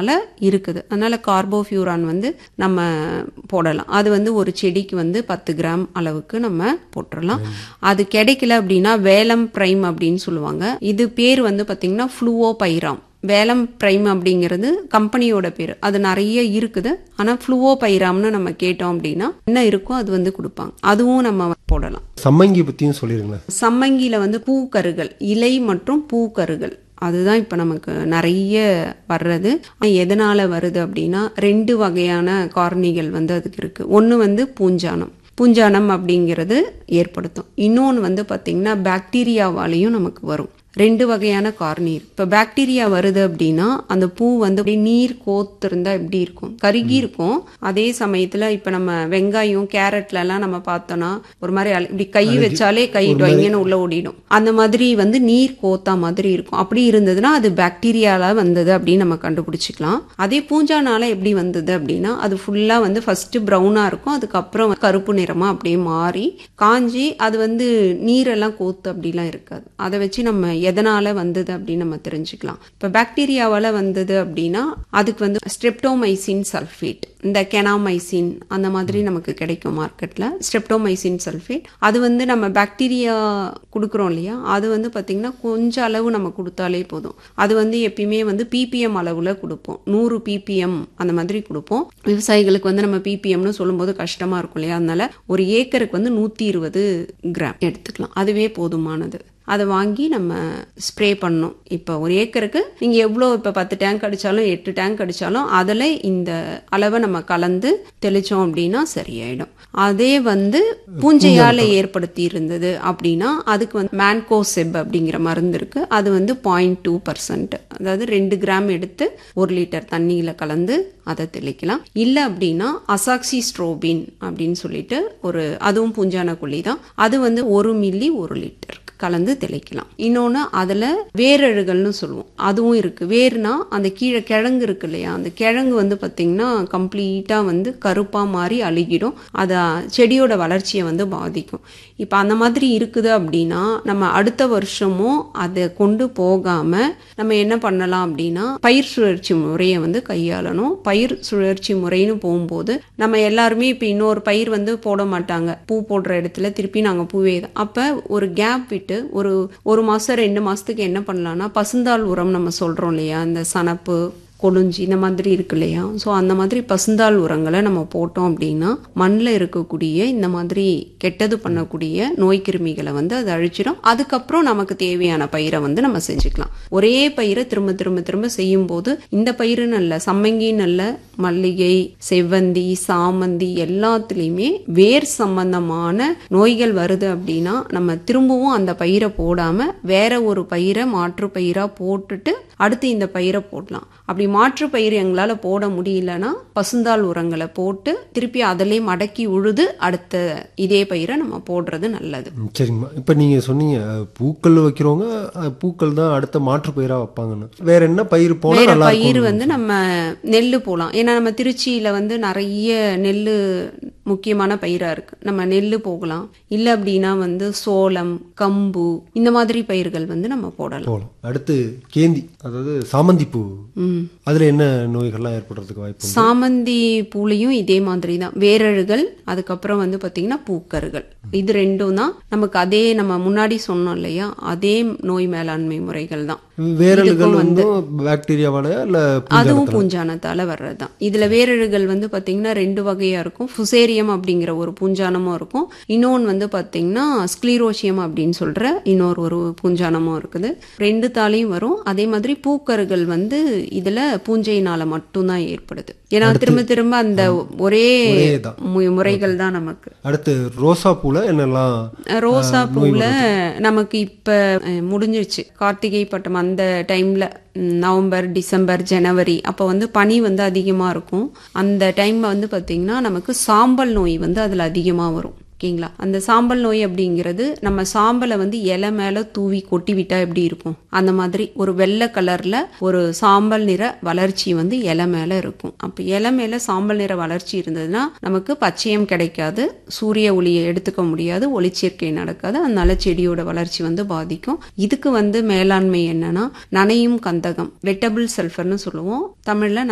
பூஞ்சைனால இருக்குது அதனால கார்போஃபியூரான் வந்து நம்ம போடலாம் அது வந்து ஒரு செடிக்கு வந்து பத்து கிராம் அளவுக்கு நம்ம போட்டுடலாம் அது கிடைக்கல அப்படின்னா வேலம் பிரைம் அப்படின்னு சொல்லுவாங்க இது பேர் வந்து பார்த்தீங்கன்னா ஃப்ளூவோ பைராம் வேலம் பிரைம் அப்படிங்கிறது கம்பெனியோட பேர் அது நிறைய இருக்குது ஆனால் ஃப்ளூவோ பைராம்னு நம்ம கேட்டோம் அப்படின்னா என்ன இருக்கோ அது வந்து கொடுப்பாங்க அதுவும் நம்ம போடலாம் சம்மங்கி பத்தியும் சொல்லிருங்களேன் சம்மங்கியில வந்து பூக்கருகள் இலை மற்றும் பூக்கருகள் அதுதான் இப்போ நமக்கு நிறைய வர்றது எதனால வருது அப்படின்னா ரெண்டு வகையான காரணிகள் வந்து அதுக்கு இருக்கு ஒன்று வந்து பூஞ்சானம் பூஞ்சானம் அப்படிங்கிறது ஏற்படுத்தும் இன்னொன்று வந்து பார்த்திங்கன்னா பாக்டீரியாவாலையும் நமக்கு வரும் ரெண்டு வகையான காரணி இருக்கு இப்போ பாக்டீரியா வருது அப்படின்னா அந்த பூ வந்து அப்படியே நீர் கோத்திருந்தா எப்படி இருக்கும் கருகி இருக்கும் அதே சமயத்துல இப்ப நம்ம வெங்காயம் கேரட்ல எல்லாம் நம்ம பார்த்தோம்னா ஒரு மாதிரி அழ- இப்படி கை வச்சாலே கை டொங்கன்னு உள்ள ஓடிடும் அந்த மாதிரி வந்து நீர் கோத்தா மாதிரி இருக்கும் அப்படி இருந்ததுன்னா அது பாக்டீரியால வந்தது அப்படின்னு நம்ம கண்டுபிடிச்சிக்கலாம் அதே பூஞ்சானால எப்படி வந்தது அப்படின்னா அது ஃபுல்லா வந்து ஃபர்ஸ்ட் ப்ரௌனா இருக்கும் அதுக்கப்புறம் கருப்பு நிறமா அப்படியே மாறி காஞ்சி அது வந்து நீரெல்லாம் கோத்து அப்படிலாம் இருக்காது அதை வச்சு நம்ம எதனால வந்தது அப்படின்னு நம்ம தெரிஞ்சுக்கலாம் இப்போ பாக்டீரியாவால வந்தது அப்படின்னா அதுக்கு வந்து ஸ்ட்ரெப்டோமைசின் சல்ஃபேட் இந்த கெனாமைசின் அந்த மாதிரி நமக்கு கிடைக்கும் மார்க்கெட்ல ஸ்ட்ரெப்டோமைசின் சல்ஃபேட் அது வந்து நம்ம பாக்டீரியா கொடுக்குறோம் இல்லையா அது வந்து பாத்தீங்கன்னா கொஞ்சம் அளவு நம்ம கொடுத்தாலே போதும் அது வந்து எப்பயுமே வந்து பிபிஎம் அளவுல கொடுப்போம் நூறு பிபிஎம் அந்த மாதிரி கொடுப்போம் விவசாயிகளுக்கு வந்து நம்ம பிபிஎம்னு சொல்லும்போது கஷ்டமா இருக்கும் இல்லையா அதனால ஒரு ஏக்கருக்கு வந்து நூத்தி இருபது கிராம் எடுத்துக்கலாம் அதுவே போதுமானது அதை வாங்கி நம்ம ஸ்ப்ரே பண்ணணும் இப்போ ஒரு ஏக்கருக்கு நீங்கள் எவ்வளோ இப்போ பத்து டேங்க் அடித்தாலும் எட்டு டேங்க் அடித்தாலும் அதில் இந்த அளவை நம்ம கலந்து தெளித்தோம் அப்படின்னா சரியாயிடும் அதே வந்து பூஞ்சையால் ஏற்படுத்தி இருந்தது அப்படின்னா அதுக்கு வந்து மேன்கோசெப் அப்படிங்கிற மருந்து இருக்கு அது வந்து பாயிண்ட் டூ பர்சன்ட் அதாவது ரெண்டு கிராம் எடுத்து ஒரு லிட்டர் தண்ணியில் கலந்து அதை தெளிக்கலாம் இல்லை அப்படின்னா அசாக்சி ஸ்ட்ரோபின் அப்படின்னு சொல்லிட்டு ஒரு அதுவும் பூஞ்சான கொல்லி தான் அது வந்து ஒரு மில்லி ஒரு லிட்டர் கலந்து தெளிக்கலாம் இன்னொன்று அதில் வேரழுகல்னு சொல்லுவோம் அதுவும் இருக்குது வேர்னா அந்த கீழே கிழங்கு இருக்கு இல்லையா அந்த கிழங்கு வந்து பார்த்திங்கன்னா கம்ப்ளீட்டாக வந்து கருப்பாக மாறி அழுகிடும் அது செடியோட வளர்ச்சியை வந்து பாதிக்கும் இப்போ அந்த மாதிரி இருக்குது அப்படின்னா நம்ம அடுத்த வருஷமும் அதை கொண்டு போகாமல் நம்ம என்ன பண்ணலாம் அப்படின்னா பயிர் சுழற்சி முறையை வந்து கையாளணும் பயிர் சுழற்சி முறைன்னு போகும்போது நம்ம எல்லாருமே இப்போ இன்னொரு பயிர் வந்து போட மாட்டாங்க பூ போடுற இடத்துல திருப்பி நாங்கள் பூவே தான் அப்போ ஒரு கேப் விட்டு ஒரு ஒரு மாதம் ரெண்டு மாதத்துக்கு என்ன பண்ணலாம்னா பசுந்தாள் உரம் நம்ம சொல்கிறோம் இல்லையா இந்த சனப்பு கொழுஞ்சி இந்த மாதிரி இருக்கு இல்லையா ஸோ அந்த மாதிரி பசுந்தாள் உரங்களை நம்ம போட்டோம் அப்படின்னா மண்ணில் இருக்கக்கூடிய இந்த மாதிரி கெட்டது பண்ணக்கூடிய நோய் கிருமிகளை வந்து அது அழிச்சிடும் அதுக்கப்புறம் நமக்கு தேவையான பயிரை வந்து நம்ம செஞ்சுக்கலாம் ஒரே பயிரை திரும்ப திரும்ப திரும்ப செய்யும் போது இந்த பயிருன்னு அல்ல சம்மங்கின்னு அல்ல மல்லிகை செவ்வந்தி சாமந்தி எல்லாத்துலேயுமே வேர் சம்பந்தமான நோய்கள் வருது அப்படின்னா நம்ம திரும்பவும் அந்த பயிரை போடாம வேற ஒரு பயிரை மாற்று பயிரா போட்டுட்டு அடுத்து இந்த பயிரை போடலாம் அப்படி மாற்று பயிர் எங்களால் போட முடியலன்னா பசுந்தாள் உரங்களை போட்டு திருப்பி அதிலே மடக்கி உழுது அடுத்த இதே பயிரை நம்ம போடுறது நல்லது ம், சரிங்கம்மா இப்போ நீங்க சொன்னீங்க அஹ், பூக்கள் வைக்கிறவங்க அஹ், பூக்கள் தான் அடுத்த மாற்று பயிரா வைப்பாங்கன்னு வேற என்ன பயிர் போனா வேற நல்லா பயிர் இருக்கும் வந்து நம்ம நெல்லு போலாம் ஏன்னா நம்ம திருச்சியில வந்து நிறைய நெல்லு முக்கியமான பயிரா இருக்கு நம்ம நெல்லு போகலாம் இல்ல அப்படின்னா வந்து சோளம் கம்பு இந்த மாதிரி பயிர்கள் வந்து நம்ம போடலாம் போகலாம் அடுத்து கேந்தி அதாவது சாமந்தி பூ ம் அதுல என்ன நோய்கள்லாம் ஏற்படுறதுக்கு வாய்ப்பு உண்டு? சாமந்தி பூலையும் இதே மாதிரி தான் வேரழுகள் அதுக்கப்புறம் வந்து பாத்தீங்கன்னா பூக்கருகள் இது ரெண்டும் தான் நமக்கு அதே நம்ம முன்னாடி சொன்னோம் இல்லையா அதே நோய் மேலாண்மை முறைகள் தான் வேரல்கள் வந்து பாக்டீரியாவால இல்ல அதுவும் பூஞ்சானத்தால வர்றதுதான் இதுல வேரழுகள் வந்து பாத்தீங்கன்னா ரெண்டு வகையா இருக்கும் ஃபுசேரியம் அப்படிங்கிற ஒரு பூஞ்சானமும் இருக்கும் இன்னொன்று வந்து பாத்தீங்கன்னா ஸ்க்ளீரோசியம் அப்படின்னு சொல்ற இன்னொரு ஒரு பூஞ்சானமும் இருக்குது ரெண்டு தாலையும் வரும் அதே மாதிரி பூக்கருகள் வந்து இதுல பூஞ்சையினால மட்டும்தான் ஏற்படுது ஏன்னா திரும்ப திரும்ப அந்த ஒரே ஒரேதான். மு- முறைகள் தான் நமக்கு அடுத்து ரோசா பூல என்னெல்லாம் ரோசா பூவில் நமக்கு இப்போ முடிஞ்சிருச்சு கார்த்திகை பட்டம் அந்த டைமில் நவம்பர் டிசம்பர் ஜனவரி அப்போ வந்து பனி வந்து அதிகமாக இருக்கும் அந்த டைமில் வந்து பார்த்திங்கன்னா நமக்கு சாம்பல் நோய் வந்து அதில் அதிகமாக வரும் ஓகேங்களா அந்த சாம்பல் நோய் அப்படிங்கிறது நம்ம சாம்பலை வந்து இலை மேலே தூவி கொட்டி விட்டா எப்படி இருக்கும் அந்த மாதிரி ஒரு வெள்ளை கலர்ல ஒரு சாம்பல் நிற வளர்ச்சி வந்து இலை மேலே இருக்கும் அப்போ இலை மேலே சாம்பல் நிற வளர்ச்சி இருந்ததுன்னா நமக்கு பச்சையம் கிடைக்காது சூரிய ஒளியை எடுத்துக்க முடியாது ஒளிச்சேர்க்கை நடக்காது அதனால செடியோட வளர்ச்சி வந்து பாதிக்கும் இதுக்கு வந்து மேலாண்மை என்னன்னா நனையும் கந்தகம் வெட்டபிள் சல்ஃபர்னு சொல்லுவோம் தமிழ்ல